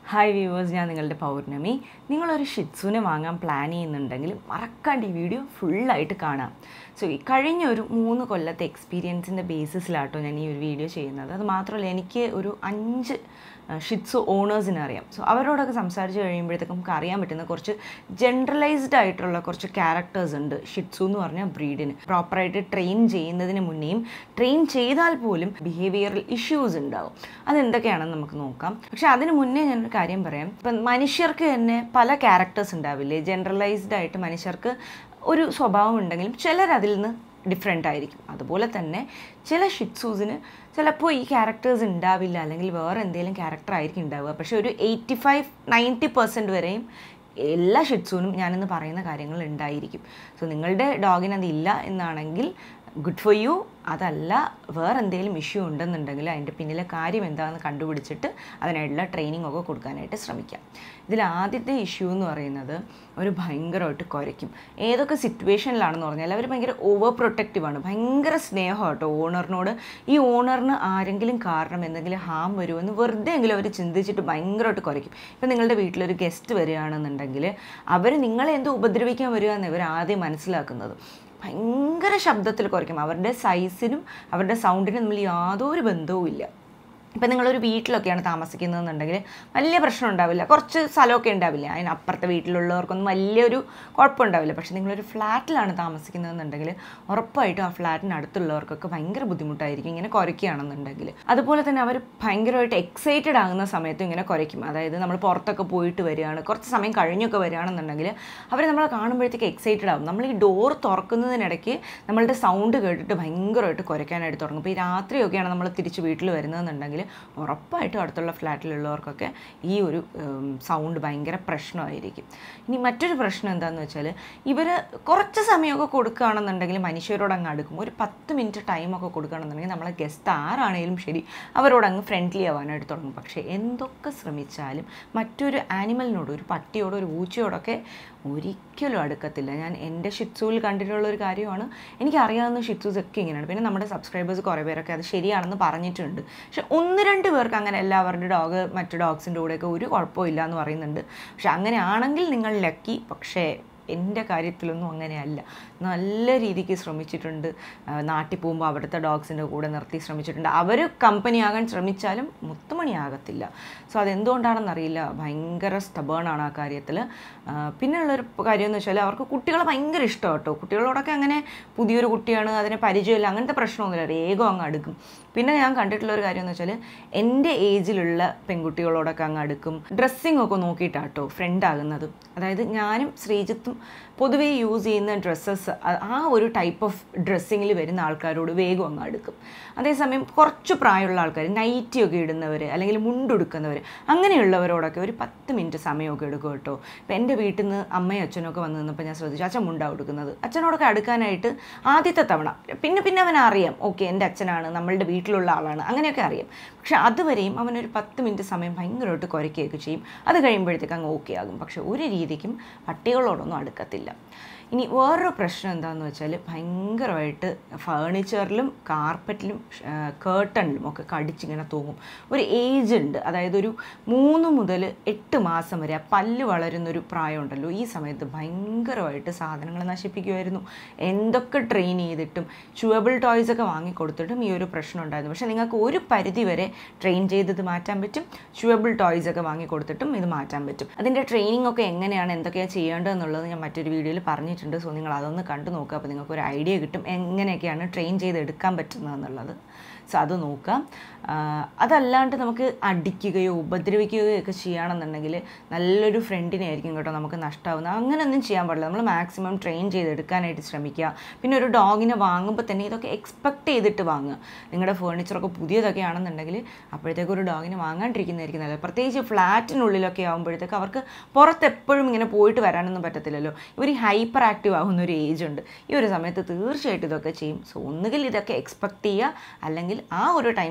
hi viewers ഞാൻ നിങ്ങളുടെ പൗർണമി നിങ്ങളൊരു ഷിറ്റ്സുവിനെ വാങ്ങാൻ പ്ലാൻ ചെയ്യുന്നുണ്ടെങ്കിൽ മറക്കാണ്ട് ഈ വീഡിയോ ഫുള്ളായിട്ട് കാണാം സോ ഈ കഴിഞ്ഞ ഒരു മൂന്ന് കൊല്ലത്തെ എക്സ്പീരിയൻസിൻ്റെ ബേസിസിലാട്ടോ ഞാൻ ഈ ഒരു വീഡിയോ ചെയ്യുന്നത് അത് മാത്രമല്ല എനിക്ക് ഒരു അഞ്ച് ഷിറ്റ്സു ഓണേഴ്സിനെ അറിയാം സോ അവരോടൊക്കെ സംസാരിച്ച് കഴിയുമ്പോഴത്തേക്കും നമുക്ക് അറിയാൻ പറ്റുന്ന കുറച്ച് ജനറലൈസ്ഡ് ആയിട്ടുള്ള കുറച്ച് ക്യാരക്ടേഴ്സ് ഉണ്ട് ഷിറ്റ്സു എന്ന് പറഞ്ഞ ബ്രീഡിന് പ്രോപ്പറായിട്ട് ട്രെയിൻ ചെയ്യുന്നതിന് മുന്നേയും ട്രെയിൻ ചെയ്താൽ പോലും ബിഹേവിയറൽ ഇഷ്യൂസ് ഉണ്ടാവും അതെന്തൊക്കെയാണെന്ന് നമുക്ക് നോക്കാം പക്ഷെ അതിന് മുന്നേ ഞാനൊരു കാര്യം പറയാം ഇപ്പം മനുഷ്യർക്ക് തന്നെ പല ക്യാരക്ടേഴ്സ് ഉണ്ടാവില്ലേ ജനറലൈസ്ഡ് ആയിട്ട് മനുഷ്യർക്ക് ഒരു സ്വഭാവം ഉണ്ടെങ്കിലും ചിലർ അതിൽ നിന്ന് ഡിഫറെൻ്റ് ആയിരിക്കും അതുപോലെ തന്നെ ചില ഷിറ്റ്സൂസിന് ചിലപ്പോൾ ഈ ക്യാരക്ടേഴ്സ് ഉണ്ടാവില്ല അല്ലെങ്കിൽ വേറെ എന്തെങ്കിലും ക്യാരക്ടർ ആയിരിക്കും ഉണ്ടാവുക പക്ഷേ ഒരു എയ്റ്റി ഫൈവ് നയൻറ്റി പെർസെൻറ്റ് വരെയും എല്ലാ ഷിറ്റ്സൂനും ഞാനിന്ന് പറയുന്ന കാര്യങ്ങൾ ഉണ്ടായിരിക്കും സോ നിങ്ങളുടെ ഡോഗിന് അതില്ല എന്നാണെങ്കിൽ ഗുഡ് ഫോർ യു അതല്ല വേറെ എന്തെങ്കിലും ഇഷ്യൂ ഉണ്ടെന്നുണ്ടെങ്കിൽ അതിൻ്റെ പിന്നിലെ കാര്യം എന്താണെന്ന് കണ്ടുപിടിച്ചിട്ട് അതിനായിട്ടുള്ള ട്രെയിനിങ് ഒക്കെ കൊടുക്കാനായിട്ട് ശ്രമിക്കാം ഇതിൽ ആദ്യത്തെ ഇഷ്യൂ എന്ന് പറയുന്നത് അവർ ഭയങ്കരമായിട്ട് കുരയ്ക്കും ഏതൊക്കെ സിറ്റുവേഷനിലാണെന്ന് പറഞ്ഞാൽ അവർ ഭയങ്കര ഓവർ പ്രൊട്ടക്റ്റീവാണ് ഭയങ്കര സ്നേഹം കേട്ടോ ഓണറിനോട് ഈ ഓണറിന് ആരെങ്കിലും കാരണം എന്തെങ്കിലും ഹാം വരുമെന്ന് വെറുതെ എങ്കിലും അവർ ചിന്തിച്ചിട്ട് ഭയങ്കരമായിട്ട് കുരയ്ക്കും ഇപ്പം നിങ്ങളുടെ വീട്ടിലൊരു ഗസ്റ്റ് വരികയാണെന്നുണ്ടെങ്കിൽ അവർ നിങ്ങളെ എന്തോ ഉപദ്രവിക്കാൻ വരിക എന്ന് ഇവർ ആദ്യം മനസ്സിലാക്കുന്നത് ഭയങ്കര ശബ്ദത്തിൽ കുറയ്ക്കും അവരുടെ സൈസിനും അവരുടെ സൗണ്ടിനും തമ്മിൽ യാതൊരു ബന്ധവും ഇല്ല ഇപ്പം നിങ്ങളൊരു വീട്ടിലൊക്കെയാണ് താമസിക്കുന്നതെന്നുണ്ടെങ്കിൽ വലിയ പ്രശ്നം ഉണ്ടാവില്ല കുറച്ച് സ്ഥലമൊക്കെ ഉണ്ടാവില്ല അതിന് അപ്പുറത്തെ വീട്ടിലുള്ളവർക്കൊന്നും വലിയൊരു കുഴപ്പമുണ്ടാവില്ല പക്ഷേ നിങ്ങളൊരു ഫ്ലാറ്റിലാണ് താമസിക്കുന്നതെന്നുണ്ടെങ്കിൽ ഉറപ്പായിട്ടും ആ ഫ്ലാറ്റിന് അടുത്തുള്ളവർക്കൊക്കെ ഭയങ്കര ബുദ്ധിമുട്ടായിരിക്കും ഇങ്ങനെ കുരയ്ക്കുകയാണെന്നുണ്ടെങ്കിൽ അതുപോലെ തന്നെ അവർ ഭയങ്കരമായിട്ട് എക്സൈറ്റഡ് ആകുന്ന സമയത്തും ഇങ്ങനെ കുരയ്ക്കും അതായത് നമ്മൾ പുറത്തൊക്കെ പോയിട്ട് വരികയാണ് കുറച്ച് സമയം കഴിഞ്ഞൊക്കെ വരികയാണെന്നുണ്ടെങ്കിൽ അവർ നമ്മളെ കാണുമ്പോഴത്തേക്ക് എക്സൈറ്റഡ് ആകും നമ്മൾ ഈ ഡോർ തുറക്കുന്നതിനിടയ്ക്ക് നമ്മളുടെ സൗണ്ട് കേട്ടിട്ട് ഭയങ്കരമായിട്ട് കുരയ്ക്കാനായിട്ട് തുടങ്ങും ഇപ്പോൾ ഈ രാത്രിയൊക്കെയാണ് നമ്മൾ തിരിച്ച് വീട്ടിൽ വരുന്നതെന്നുണ്ടെങ്കിൽ ഉറപ്പായിട്ടും അടുത്തുള്ള ഫ്ലാറ്റിലുള്ളവർക്കൊക്കെ ഈ ഒരു സൗണ്ട് ഭയങ്കര പ്രശ്നമായിരിക്കും ഇനി മറ്റൊരു പ്രശ്നം എന്താണെന്ന് വെച്ചാൽ ഇവർ കുറച്ച് സമയമൊക്കെ കൊടുക്കുകയാണെന്നുണ്ടെങ്കിൽ മനുഷ്യരോട് അങ്ങ് അടുക്കും ഒരു പത്ത് മിനിറ്റ് ടൈമൊക്കെ കൊടുക്കുകയാണെന്നുണ്ടെങ്കിൽ നമ്മളെ ഗസ്റ്റ് ആരാണേലും ശരി അവരോട് അങ്ങ് ഫ്രണ്ട്ലി ആവാനായിട്ട് തുടങ്ങും പക്ഷേ എന്തൊക്കെ ശ്രമിച്ചാലും മറ്റൊരു ആനിമലിനോട് ഒരു പട്ടിയോടോ ഒരു പൂച്ചയോടൊക്കെ ഒരിക്കലും അടുക്കത്തില്ല ഞാൻ എൻ്റെ ഷിറ്റ്സൂവിൽ കണ്ടിട്ടുള്ള ഒരു കാര്യമാണ് എനിക്കറിയാവുന്ന ഷിറ്റ്സൂസ് ഒക്കെ ഇങ്ങനെയാണ് പിന്നെ നമ്മുടെ സബ്സ്ക്രൈബേഴ്സ് കുറേ പേരൊക്കെ അത് ശരിയാണെന്ന് പറഞ്ഞിട്ടുണ്ട് പക്ഷെ ഒന്ന് രണ്ട് പേർക്ക് അങ്ങനെ എല്ലാവരുടെ ഡോഗ് മറ്റു ഡോഗ്സിൻ്റെ കൂടെയൊക്കെ ഒരു കുഴപ്പമില്ല എന്ന് പറയുന്നുണ്ട് പക്ഷെ അങ്ങനെയാണെങ്കിൽ നിങ്ങൾ ലക്കി പക്ഷേ എൻ്റെ കാര്യത്തിലൊന്നും അങ്ങനെയല്ല നല്ല രീതിക്ക് ശ്രമിച്ചിട്ടുണ്ട് നാട്ടിൽ പോകുമ്പോൾ അവിടുത്തെ ഡോഗ്സിൻ്റെ കൂടെ നിർത്തി ശ്രമിച്ചിട്ടുണ്ട് അവർ കമ്പനിയാകാൻ ശ്രമിച്ചാലും മുത്തുമണിയാകത്തില്ല സോ അതെന്തുകൊണ്ടാണെന്നറിയില്ല ഭയങ്കര സ്റ്റബേണാണ് ആ കാര്യത്തിൽ പിന്നെയുള്ളൊരു കാര്യം എന്ന് വെച്ചാൽ അവർക്ക് കുട്ടികളെ ഭയങ്കര ഇഷ്ടം കേട്ടോ കുട്ടികളോടൊക്കെ അങ്ങനെ പുതിയൊരു കുട്ടിയാണ് അതിനെ പരിചയമില്ല അങ്ങനത്തെ പ്രശ്നമൊന്നുമില്ല വേഗം അങ്ങ് അടുക്കും പിന്നെ ഞാൻ കണ്ടിട്ടുള്ള ഒരു കാര്യം എന്ന് വെച്ചാൽ എൻ്റെ ഏജിലുള്ള പെൺകുട്ടികളോടൊക്കെ അങ്ങ് അടുക്കും ഡ്രസ്സിങ് ഒക്കെ നോക്കിയിട്ടാട്ടോ ഫ്രണ്ട് ആകുന്നത് അതായത് ഞാനും ശ്രീജിത്തും പൊതുവേ യൂസ് ചെയ്യുന്ന ഡ്രസ്സസ് ആ ഒരു ടൈപ്പ് ഓഫ് ഡ്രസ്സിങ്ങിൽ വരുന്ന ആൾക്കാരോട് വേഗം അങ്ങ് അടുക്കും അതേസമയം കുറച്ച് പ്രായമുള്ള ആൾക്കാർ നൈറ്റിയൊക്കെ ഇടുന്നവർ അല്ലെങ്കിൽ മുണ്ടെടുക്കുന്നവർ അങ്ങനെയുള്ളവരോടൊക്കെ ഒരു പത്ത് മിനിറ്റ് സമയമൊക്കെ എടുക്കും കേട്ടോ ഇപ്പം എൻ്റെ വീട്ടിൽ നിന്ന് അമ്മയും അച്ഛനൊക്കെ വന്ന് നിന്നപ്പോൾ ഞാൻ ശ്രദ്ധിച്ചു അച്ഛൻ മുണ്ടാണ് എടുക്കുന്നത് അച്ഛനോടൊക്കെ അടുക്കാനായിട്ട് ആദ്യത്തെ തവണ പിന്നെ പിന്നെ അവൻ അറിയാം ഓക്കെ എൻ്റെ അച്ഛനാണ് നമ്മളുടെ വീട്ടിലുള്ള ആളാണ് അങ്ങനെയൊക്കെ അറിയാം പക്ഷെ അതുവരെയും അവനൊരു പത്ത് മിനിറ്റ് സമയം ഭയങ്കരമായിട്ട് കുരയ്ക്കുകയൊക്കെ ചെയ്യും അത് കഴിയുമ്പോഴത്തേക്ക് അങ്ങ് ഓക്കെ ആകും പക്ഷെ ഒരു രീതിക്കും പട്ടികളോടൊന്നും അടുക്കത്തില്ല ഇനി വേറൊരു പ്രശ്നം എന്താണെന്ന് വെച്ചാൽ ഭയങ്കരമായിട്ട് ഫേണിച്ചറിലും കാർപ്പറ്റിലും കേട്ടണിലും ഒക്കെ കടിച്ചിങ്ങനെ തൂങ്ങും ഒരു ഏജ് ഉണ്ട് അതായത് ഒരു മൂന്ന് മുതൽ എട്ട് മാസം വരെ ആ പല്ല് വളരുന്നൊരു പ്രായമുണ്ടല്ലോ ഈ സമയത്ത് ഭയങ്കരമായിട്ട് സാധനങ്ങൾ നശിപ്പിക്കുമായിരുന്നു എന്തൊക്കെ ട്രെയിൻ ചെയ്തിട്ടും ചുവബിൾ ടോയ്സ് ഒക്കെ വാങ്ങിക്കൊടുത്തിട്ടും ഈ ഒരു പ്രശ്നം ഉണ്ടായിരുന്നു പക്ഷേ നിങ്ങൾക്ക് ഒരു പരിധി വരെ ട്രെയിൻ ചെയ്തത് മാറ്റാൻ പറ്റും ചുവബിൾ ടോയ്സ് ഒക്കെ വാങ്ങിക്കൊടുത്തിട്ടും ഇത് മാറ്റാൻ പറ്റും അതിൻ്റെ ട്രെയിനിങ് ഒക്കെ എങ്ങനെയാണ് എന്തൊക്കെയാണ് ചെയ്യേണ്ടതെന്നുള്ളത് ഞാൻ മറ്റൊരു വീഡിയോയിൽ പറഞ്ഞിട്ടുണ്ട് സോ നിങ്ങൾ അതൊന്ന് കണ്ടു നോക്കുക അപ്പോൾ നിങ്ങൾക്ക് ഒരു ഐഡിയ കിട്ടും എങ്ങനെയൊക്കെയാണ് ട്രെയിൻ ചെയ്തെടുക്കാൻ പറ്റുന്നതെന്നുള്ളത് സോ അത് നോക്കാം അതല്ലാണ്ട് നമുക്ക് അടിക്കുകയോ ഉപദ്രവിക്കുകയോ ഒക്കെ ചെയ്യുകയാണെന്നുണ്ടെങ്കിൽ നല്ലൊരു ഫ്രണ്ടിനെ ആയിരിക്കും കേട്ടോ നമുക്ക് നഷ്ടമാവുന്നത് അങ്ങനെയൊന്നും ചെയ്യാൻ പാടില്ല നമ്മൾ മാക്സിമം ട്രെയിൻ ചെയ്തെടുക്കാനായിട്ട് ശ്രമിക്കുക പിന്നെ ഒരു ഡോഗിനെ വാങ്ങുമ്പോൾ തന്നെ ഇതൊക്കെ എക്സ്പെക്ട് ചെയ്തിട്ട് വാങ്ങുക നിങ്ങളുടെ ഫേർണിച്ചറൊക്കെ പുതിയതൊക്കെ ആണെന്നുണ്ടെങ്കിൽ അപ്പോഴത്തേക്ക് ഒരു ഡോഗിനെ വാങ്ങാണ്ടിരിക്കുന്നതായിരിക്കും നല്ലത് പ്രത്യേകിച്ച് ഫ്ലാറ്റിനുള്ളിലൊക്കെ ആകുമ്പോഴത്തേക്ക് അവർക്ക് പുറത്ത് എപ്പോഴും ഇങ്ങനെ പോയിട്ട് വരാനൊന്നും പറ്റത്തില്ലല്ലോ ഇവർ ഹൈപ്പർ ആക്റ്റീവ് ആകുന്ന ഒരു ഏജ് ഉണ്ട് ഈ ഒരു സമയത്ത് തീർച്ചയായിട്ടും ഇതൊക്കെ ചെയ്യും സോ ഒന്നുകിൽ ഇതൊക്കെ എക്സ്പെക്ട് ചെയ്യുക അല്ലെങ്കിൽ ആ ഒരു ടൈമിൽ ഡോഗിനെ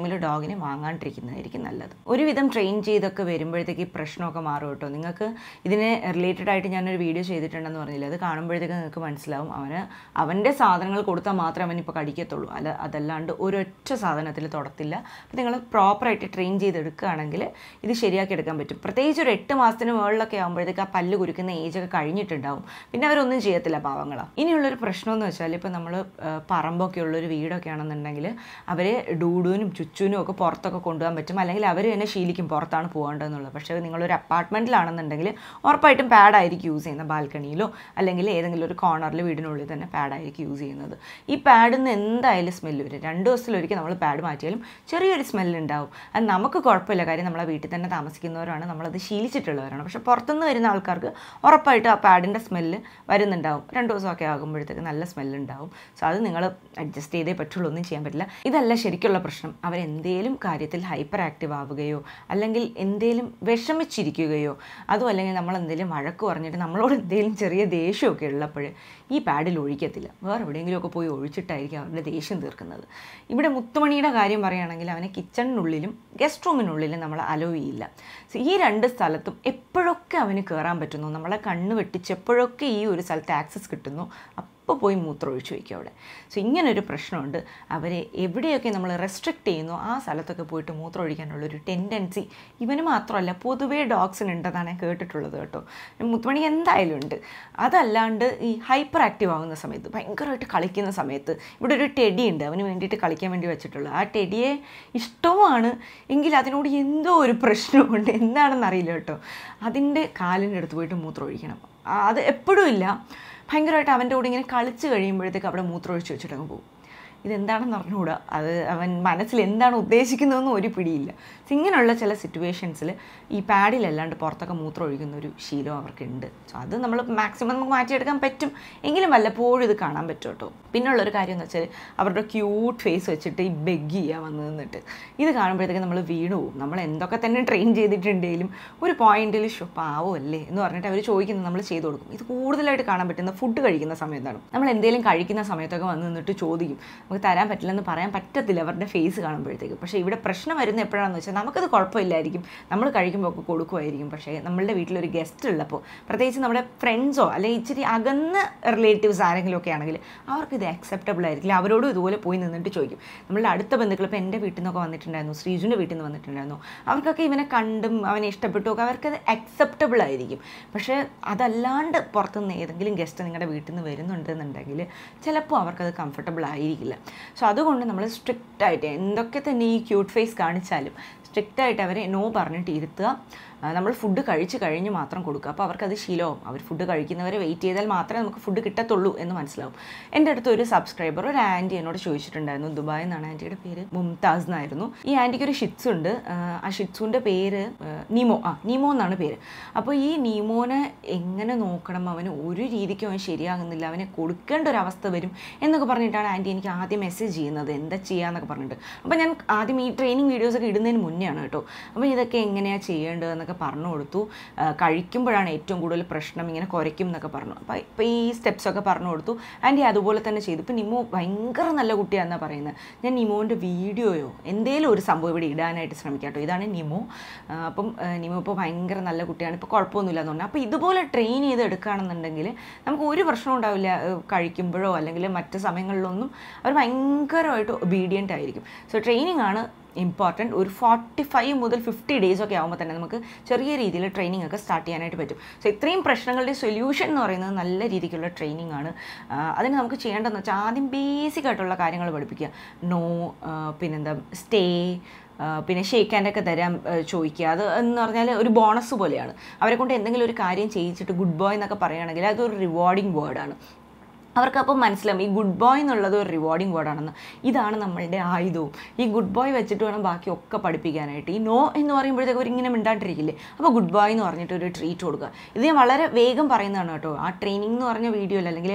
ഇങ്ങനെ വാങ്ങാണ്ടിരിക്കുന്നതായിരിക്കും നല്ലത് ഒരുവിധം ട്രെയിൻ ചെയ്തൊക്കെ വരുമ്പോഴത്തേക്ക് ഈ പ്രശ്നമൊക്കെ മാറും കേട്ടോ നിങ്ങൾക്ക് ഇതിനെ റിലേറ്റഡ് ആയിട്ട് ഞാനൊരു വീഡിയോ ചെയ്തിട്ടുണ്ടെന്ന് പറഞ്ഞില്ല അത് കാണുമ്പോഴത്തേക്ക് നിങ്ങൾക്ക് മനസ്സിലാവും അവന് അവൻ്റെ സാധനങ്ങൾ കൊടുത്താൽ മാത്രമേ അവൻ ഇപ്പോൾ കടിക്കത്തുള്ളൂ അല്ല അതല്ലാണ്ട് ഒരൊറ്റ സാധനത്തിൽ തൊടത്തില്ല അപ്പോൾ നിങ്ങൾ പ്രോപ്പറായിട്ട് ട്രെയിൻ ചെയ്തെടുക്കുകയാണെങ്കിൽ ഇത് ശരിയാക്കി എടുക്കാൻ പറ്റും പ്രത്യേകിച്ച് ഒരു എട്ട് മാസത്തിന് മുകളിലൊക്കെ ആകുമ്പോഴത്തേക്ക് ആ പല്ല് കുരുക്കുന്ന ഏജൊക്കെ കഴിഞ്ഞിട്ടുണ്ടാവും പിന്നെ അവരൊന്നും ചെയ്യത്തില്ല പാവങ്ങളാണ് ഇനിയുള്ളൊരു പ്രശ്നം എന്ന് വെച്ചാൽ ഇപ്പോൾ നമ്മൾ പറമ്പൊക്കെ ഉള്ളൊരു വീടൊക്കെ ആണെന്നുണ്ടെങ്കിൽ അവർ ഡൂഡുവിനും ചുച്ചുവിനും ഒക്കെ പുറത്തൊക്കെ കൊണ്ടുപോകാൻ പറ്റും അല്ലെങ്കിൽ അവർ തന്നെ ശീലിക്കും പുറത്താണ് പോകേണ്ടതെന്നുള്ളത് പക്ഷേ നിങ്ങളൊരു അപ്പാർട്ട്മെൻറ്റിലാണെന്നുണ്ടെങ്കിൽ ഉറപ്പായിട്ടും പാഡായിരിക്കും യൂസ് ചെയ്യുന്നത് ബാൽക്കണിയിലോ അല്ലെങ്കിൽ ഏതെങ്കിലും ഒരു കോർണറിൽ വീടിനുള്ളിൽ തന്നെ പാഡായിരിക്കും യൂസ് ചെയ്യുന്നത് ഈ പാഡിൽ നിന്ന് എന്തായാലും സ്മെല്ല് വരും രണ്ട് ദിവസത്തിലൊരിക്കൽ നമ്മൾ പാഡ് മാറ്റിയാലും ചെറിയൊരു സ്മെല്ല് ഉണ്ടാവും അത് നമുക്ക് കുഴപ്പമില്ല കാര്യം നമ്മളെ വീട്ടിൽ തന്നെ താമസിക്കുന്നവരാണ് നമ്മളത് ശീലിച്ചിട്ടുള്ളവരാണ് പക്ഷേ പുറത്തുനിന്ന് വരുന്ന ആൾക്കാർക്ക് ഉറപ്പായിട്ടും ആ പാഡിൻ്റെ സ്മെല്ല് വരുന്നുണ്ടാവും രണ്ട് ദിവസമൊക്കെ ആകുമ്പോഴത്തേക്ക് നല്ല സ്മെല്ല് ഉണ്ടാവും സോ അത് നിങ്ങൾ അഡ്ജസ്റ്റ് ചെയ്തേ പറ്റുള്ളൂ ഒന്നും ചെയ്യാൻ പറ്റില്ല ഇതല്ല ശരിക്കുള്ള പ്രശ്നം അവരെന്തേലും കാര്യത്തിൽ ഹൈപ്പർ ആക്റ്റീവ് ആവുകയോ അല്ലെങ്കിൽ എന്തേലും വിഷമിച്ചിരിക്കുകയോ അതോ അല്ലെങ്കിൽ നമ്മൾ എന്തെങ്കിലും വഴക്ക് പറഞ്ഞിട്ട് നമ്മളോട് എന്തെങ്കിലും ചെറിയ ദേഷ്യമൊക്കെ ഉള്ളപ്പോൾ ഈ പാഡിൽ ഒഴിക്കത്തില്ല വേറെ എവിടെയെങ്കിലുമൊക്കെ പോയി ഒഴിച്ചിട്ടായിരിക്കും അവരുടെ ദേഷ്യം തീർക്കുന്നത് ഇവിടെ മുത്തുമണിയുടെ കാര്യം പറയുകയാണെങ്കിൽ അവനെ കിച്ചണിനുള്ളിലും ഗസ്റ്റ് റൂമിനുള്ളിലും നമ്മൾ അലോ ചെയ്യില്ല സോ ഈ രണ്ട് സ്ഥലത്തും എപ്പോഴൊക്കെ അവന് കയറാൻ പറ്റുന്നു നമ്മളെ കണ്ണ് വെട്ടിച്ച് എപ്പോഴൊക്കെ ഈ ഒരു സ്ഥലത്ത് ആക്സസ് കിട്ടുന്നു അപ്പോൾ പോയി മൂത്രം ഒഴിച്ചു വയ്ക്കും അവിടെ സോ ഇങ്ങനൊരു പ്രശ്നമുണ്ട് അവരെ എവിടെയൊക്കെ നമ്മൾ റെസ്ട്രിക്റ്റ് ചെയ്യുന്നു ആ സ്ഥലത്തൊക്കെ പോയിട്ട് മൂത്രം ഒഴിക്കാനുള്ളൊരു ടെൻഡൻസി ഇവന് മാത്രമല്ല പൊതുവേ ഡോഗ്സിന് ഉണ്ടെന്നാണ് ഞാൻ കേട്ടിട്ടുള്ളത് കേട്ടോ മുത്തുമണി എന്തായാലും ഉണ്ട് അതല്ലാണ്ട് ഈ ഹൈപ്പർ ആക്റ്റീവ് ആവുന്ന സമയത്ത് ഭയങ്കരമായിട്ട് കളിക്കുന്ന സമയത്ത് ഇവിടെ ഒരു ടെഡി ഉണ്ട് അവന് വേണ്ടിയിട്ട് കളിക്കാൻ വേണ്ടി വെച്ചിട്ടുള്ളത് ആ ടെഡിയെ ഇഷ്ടവുമാണ് എങ്കിൽ അതിനോട് എന്തോ ഒരു പ്രശ്നമുണ്ട് എന്താണെന്ന് അറിയില്ല കേട്ടോ അതിൻ്റെ കാലിൻ്റെ അടുത്ത് പോയിട്ട് മൂത്രം ഒഴിക്കണം അത് എപ്പോഴും ഇല്ല ഭയങ്കരമായിട്ട് അവൻ്റെ കൂടെ ഇങ്ങനെ കളിച്ച് കഴിയുമ്പോഴത്തേക്ക് അവിടെ മൂത്രമൊഴിച്ച് വെച്ചിട്ട് അങ്ങ് പോകും ഇതെന്താണെന്ന് അറിഞ്ഞുകൂടാ അത് അവൻ മനസ്സിൽ എന്താണ് ഉദ്ദേശിക്കുന്നതെന്നും ഒരു പിടിയില്ല സോ ഇങ്ങനെയുള്ള ചില സിറ്റുവേഷൻസിൽ ഈ പാഡിലല്ലാണ്ട് പുറത്തൊക്കെ മൂത്രം ഒഴിക്കുന്ന ഒരു ശീലം അവർക്കുണ്ട് സോ അത് നമ്മൾ മാക്സിമം നമുക്ക് മാറ്റിയെടുക്കാൻ പറ്റും എങ്കിലും വല്ലപ്പോഴും ഇത് കാണാൻ പറ്റും കേട്ടോ പിന്നുള്ളൊരു കാര്യം എന്ന് വെച്ചാൽ അവരുടെ ക്യൂട്ട് ഫേസ് വെച്ചിട്ട് ഈ ബെഗ് ചെയ്യാൻ വന്ന് നിന്നിട്ട് ഇത് കാണുമ്പോഴത്തേക്ക് നമ്മൾ വീണു പോകും നമ്മൾ എന്തൊക്കെ തന്നെ ട്രെയിൻ ചെയ്തിട്ടുണ്ടെങ്കിലും ഒരു പോയിന്റിൽ ഷോ പാവോ അല്ലേ എന്ന് പറഞ്ഞിട്ട് അവർ ചോദിക്കുന്നത് നമ്മൾ ചെയ്തു കൊടുക്കും ഇത് കൂടുതലായിട്ട് കാണാൻ പറ്റുന്ന ഫുഡ് കഴിക്കുന്ന സമയത്താണ് നമ്മൾ എന്തെങ്കിലും കഴിക്കുന്ന സമയത്തൊക്കെ വന്ന് നിന്നിട്ട് ചോദിക്കും നമുക്ക് തരാൻ പറ്റില്ലെന്ന് പറയാൻ പറ്റത്തില്ല അവരുടെ ഫേസ് കാണുമ്പോഴത്തേക്ക് പക്ഷേ ഇവിടെ പ്രശ്നം വരുന്നത് എപ്പോഴാണെന്ന് വെച്ചാൽ നമുക്കത് കുഴപ്പമില്ലായിരിക്കും നമ്മൾ കഴിക്കുമ്പോൾ ഒക്കെ കൊടുക്കുമായിരിക്കും പക്ഷേ നമ്മളുടെ വീട്ടിലൊരു ഗസ്റ്റ് ഉള്ളപ്പോൾ പ്രത്യേകിച്ച് നമ്മുടെ ഫ്രണ്ട്സോ അല്ലെങ്കിൽ ഇച്ചിരി അകന്ന റിലേറ്റീവ്സ് ആരെങ്കിലും ഒക്കെ ആണെങ്കിൽ അവർക്ക് ഇത് അക്സെപ്റ്റബിൾ ആയിരിക്കില്ല അവരോടും ഇതുപോലെ പോയി നിന്നിട്ട് ചോദിക്കും നമ്മളുടെ അടുത്ത ബന്ധുക്കൾ ഇപ്പോൾ എൻ്റെ വീട്ടിൽ നിന്നൊക്കെ വന്നിട്ടുണ്ടായിരുന്നു ശ്രീജുവിൻ്റെ വീട്ടിൽ നിന്ന് വന്നിട്ടുണ്ടായിരുന്നു അവർക്കൊക്കെ ഇവനെ കണ്ടും അവനെ ഇഷ്ടപ്പെട്ടു ഒക്കെ അവർക്കത് അക്സെപ്റ്റബിൾ ആയിരിക്കും പക്ഷേ അതല്ലാണ്ട് പുറത്തുനിന്ന് ഏതെങ്കിലും ഗസ്റ്റ് നിങ്ങളുടെ വീട്ടിൽ നിന്ന് വരുന്നുണ്ടെന്നുണ്ടെങ്കിൽ ചിലപ്പോൾ അവർക്കത് കംഫർട്ടബിൾ ആയിരിക്കില്ല സോ അതുകൊണ്ട് നമ്മൾ സ്ട്രിക്റ്റ് ആയിട്ട് എന്തൊക്കെ തന്നെ ഈ ക്യൂട്ട് ഫേസ് കാണിച്ചാലും സ്ട്രിക്റ്റ് ആയിട്ട് അവരെ നോ പറഞ്ഞിട്ട് ഇരുത്തുക നമ്മൾ ഫുഡ് കഴിച്ച് കഴിഞ്ഞ് മാത്രം കൊടുക്കുക അപ്പോൾ അവർക്കത് ശീലവും അവർ ഫുഡ് കഴിക്കുന്നവരെ വെയിറ്റ് ചെയ്താൽ മാത്രമേ നമുക്ക് ഫുഡ് കിട്ടത്തുള്ളൂ എന്ന് മനസ്സിലാവും എൻ്റെ അടുത്ത് ഒരു സബ്സ്ക്രൈബർ ഒരു ആൻറ്റി എന്നോട് ചോദിച്ചിട്ടുണ്ടായിരുന്നു ദുബായ് എന്നാണ് ആൻറ്റിയുടെ പേര് മുംതാസ് എന്നായിരുന്നു ഈ ആൻറ്റിക്ക് ഒരു ഷിറ്റ്സ് ഉണ്ട് ആ ഷിറ്റ്സുവിൻ്റെ പേര് നീമോ ആ നീമോ എന്നാണ് പേര് അപ്പോൾ ഈ നീമോനെ എങ്ങനെ നോക്കണം അവന് ഒരു രീതിക്കും അവൻ ശരിയാകുന്നില്ല അവനെ കൊടുക്കേണ്ട ഒരു അവസ്ഥ വരും എന്നൊക്കെ പറഞ്ഞിട്ടാണ് ആൻറ്റി എനിക്ക് ആദ്യം മെസ്സേജ് ചെയ്യുന്നത് എന്താ ചെയ്യാന്നൊക്കെ പറഞ്ഞിട്ട് അപ്പോൾ ഞാൻ ആദ്യം ഈ ട്രെയിനിങ് വീഡിയോസൊക്കെ ഇടുന്നതിന് മുന്നെയാണ് കേട്ടോ അപ്പോൾ ഇതൊക്കെ എങ്ങനെയാണ് ചെയ്യേണ്ടതെന്നൊക്കെ പറഞ്ഞു കൊടുത്തു കഴിക്കുമ്പോഴാണ് ഏറ്റവും കൂടുതൽ പ്രശ്നം ഇങ്ങനെ കുരയ്ക്കും എന്നൊക്കെ പറഞ്ഞു അപ്പോൾ ഇപ്പോൾ ഈ സ്റ്റെപ്സൊക്കെ പറഞ്ഞു കൊടുത്തു ആൻറ്റി അതുപോലെ തന്നെ ചെയ്തു ഇപ്പോൾ നിമോ ഭയങ്കര നല്ല കുട്ടിയാണെന്നാണ് പറയുന്നത് ഞാൻ നിമോൻ്റെ വീഡിയോയോ എന്തേലും ഒരു സംഭവം ഇവിടെ ഇടാനായിട്ട് ശ്രമിക്കാം കേട്ടോ ഇതാണ് നിമോ അപ്പം നിമോ ഇപ്പോൾ ഭയങ്കര നല്ല കുട്ടിയാണ് ഇപ്പോൾ കുഴപ്പമൊന്നുമില്ല എന്ന് പറഞ്ഞാൽ അപ്പോൾ ഇതുപോലെ ട്രെയിൻ ചെയ്ത് എടുക്കുകയാണെന്നുണ്ടെങ്കിൽ നമുക്ക് ഒരു പ്രശ്നം ഉണ്ടാവില്ല കഴിക്കുമ്പോഴോ അല്ലെങ്കിൽ മറ്റ് സമയങ്ങളിലൊന്നും അവർ ഭയങ്കരമായിട്ട് ഒബീഡിയൻ്റ് ആയിരിക്കും സോ ട്രെയിനിങ് ആണ് ഇമ്പോർട്ടൻറ്റ് ഒരു ഫോർട്ടി ഫൈവ് മുതൽ ഫിഫ്റ്റി ഡേയ്സ് ഒക്കെ ആകുമ്പോൾ തന്നെ നമുക്ക് ചെറിയ രീതിയിൽ ട്രെയിനിങ് ഒക്കെ സ്റ്റാർട്ട് ചെയ്യാനായിട്ട് പറ്റും സോ ഇത്രയും പ്രശ്നങ്ങളുടെ സൊല്യൂഷൻ എന്ന് പറയുന്നത് നല്ല രീതിക്കുള്ള ട്രെയിനിങ് ആണ് അതിന് നമുക്ക് ചെയ്യേണ്ടതെന്ന് വെച്ചാൽ ആദ്യം ബേസിക് ആയിട്ടുള്ള കാര്യങ്ങൾ പഠിപ്പിക്കുക നോ പിന്നെന്താ സ്റ്റേ പിന്നെ ഷേക്ക് ഹാൻഡൊക്കെ തരാൻ ചോദിക്കുക അത് എന്ന് പറഞ്ഞാൽ ഒരു ബോണസ് പോലെയാണ് അവരെ കൊണ്ട് എന്തെങ്കിലും ഒരു കാര്യം ചെയ്യിച്ചിട്ട് ഗുഡ് ബോയ് എന്നൊക്കെ പറയുകയാണെങ്കിൽ അതൊരു റിവാർഡിങ് വേർഡാണ് അവർക്കപ്പം മനസ്സിലാവും ഈ ഗുഡ് ബോയ് എന്നുള്ളത് ഒരു റിവാർഡിങ് വേർഡാണെന്ന് ഇതാണ് നമ്മളുടെ ആയുധവും ഈ ഗുഡ് ബോയ് വെച്ചിട്ട് വേണം ബാക്കിയൊക്കെ പഠിപ്പിക്കാനായിട്ട് ഈ നോ എന്ന് പറയുമ്പോഴത്തേക്ക് അവരിങ്ങനെ മിണ്ടാണ്ടിരിക്കില്ലേ അപ്പോൾ ഗുഡ് ബോയ് എന്ന് പറഞ്ഞിട്ട് ഒരു ട്രീറ്റ് കൊടുക്കുക ഇത് ഞാൻ വളരെ വേഗം പറയുന്നതാണ് കേട്ടോ ആ ട്രെയിനിങ് എന്ന് പറഞ്ഞ വീഡിയോയിൽ അല്ലെങ്കിൽ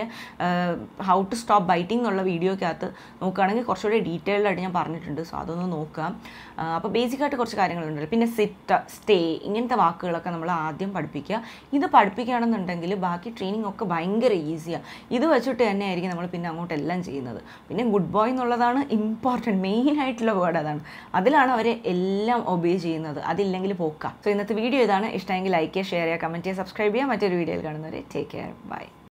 ഹൗ ടു സ്റ്റോപ്പ് ബൈറ്റിംഗ് എന്നുള്ള വീഡിയോക്കകത്ത് നോക്കുകയാണെങ്കിൽ കുറച്ചുകൂടി ഡീറ്റെയിൽഡ് ആയിട്ട് ഞാൻ പറഞ്ഞിട്ടുണ്ട് സോ അതൊന്ന് നോക്കാം അപ്പോൾ ബേസിക്കായിട്ട് കുറച്ച് കാര്യങ്ങളുണ്ട് പിന്നെ സിറ്റ് സ്റ്റേ ഇങ്ങനത്തെ വാക്കുകളൊക്കെ നമ്മൾ ആദ്യം പഠിപ്പിക്കുക ഇത് പഠിപ്പിക്കുകയാണെന്നുണ്ടെങ്കിൽ ബാക്കി ട്രെയിനിങ് ഒക്കെ ഭയങ്കര ഈസിയാണ് ഇത് വെച്ചിട്ട് പഠിച്ചിട്ട് തന്നെയായിരിക്കും നമ്മൾ പിന്നെ അങ്ങോട്ട് എല്ലാം ചെയ്യുന്നത് പിന്നെ ഗുഡ് ബോയ് എന്നുള്ളതാണ് ഇമ്പോർട്ടൻറ്റ് മെയിൻ ആയിട്ടുള്ള വേർഡ് അതാണ് അതിലാണ് അവർ എല്ലാം ഒബേ ചെയ്യുന്നത് അതില്ലെങ്കിൽ പോക്കാം സോ ഇന്നത്തെ വീഡിയോ ഇതാണ് ഇഷ്ടമെങ്കിൽ ലൈക്ക് ചെയ്യുക ഷെയർ ചെയ്യുക കമൻറ്റ് ചെയ്യുക സബ്സ്ക്രൈബ് ചെയ്യുക മറ്റൊരു വീഡിയോയിൽ കാണുന്നവരെ ടേക്ക് കെയർ ബൈ